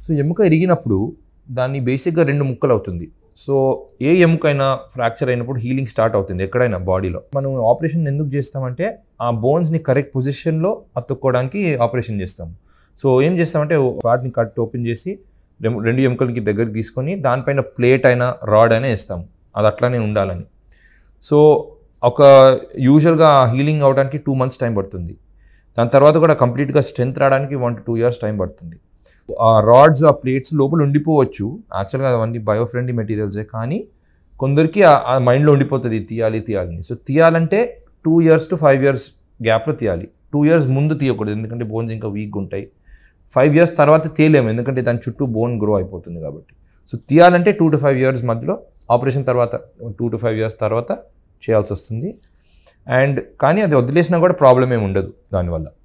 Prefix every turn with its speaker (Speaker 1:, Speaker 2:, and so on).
Speaker 1: so ఎముక ఇరిగినప్పుడు దాన్ని బేసిక్గా రెండు ముక్కలు అవుతుంది సో ఏ ఎముకైనా ఫ్రాక్చర్ అయినప్పుడు హీలింగ్ స్టార్ట్ అవుతుంది ఎక్కడైనా బాడీలో మనం ఆపరేషన్ ఎందుకు చేస్తామంటే ఆ బోన్స్ని కరెక్ట్ పొజిషన్లో అతుక్కోవడానికి ఆపరేషన్ చేస్తాం సో ఏం చేస్తామంటే వాటిని కట్ ఓపెన్ చేసి రెం- రెండు ఎముకలకి దగ్గరికి తీసుకొని దానిపైన ప్లేట్ అయినా రాడ్ అయినా వేస్తాం అది అట్లానే ఉండాలని సో ఒక యూజువల్గా హీలింగ్ అవడానికి టూ మంత్స్ టైం పడుతుంది దాని తర్వాత కూడా కంప్లీట్గా స్ట్రెంత్ రావడానికి one to two years time పడుతుంది ఆ రాడ్స్ ఆ ప్లేట్స్ లోపల ఉండిపోవచ్చు యాక్చువల్గా అవన్నీ బయో ఫ్రెండ్లీ మెటీరియల్సే కానీ కొందరికి ఆ- ఆ మైండ్లో ఉండిపోతుంది ఇది తీయాలి తీయాలని సో తీయాలంటే two years to five years గ్యాప్లో తీయాలి టూ ఇయర్స్ ముందు తీయకూడదు ఎందుకంటే బోన్స్ ఇంకా వీక్గా ఉంటాయి ఫైవ్ ఇయర్స్ తర్వాత తీయలేము ఎందుకంటే దాని చుట్టూ బోన్ గ్రో అయిపోతుంది కాబట్టి సో తీయాలంటే టూ టు ఫైవ్ ఇయర్స్ మధ్యలో ఆపరేషన్ తర్వాత టూ టు ఫైవ్ ఇయర్స్ తర్వాత చేయాల్సి వస్తుంది అండ్ కానీ అది వదిలేసినా కూడా ప్రాబ్లం ఏమి ఉండదు దానివల్ల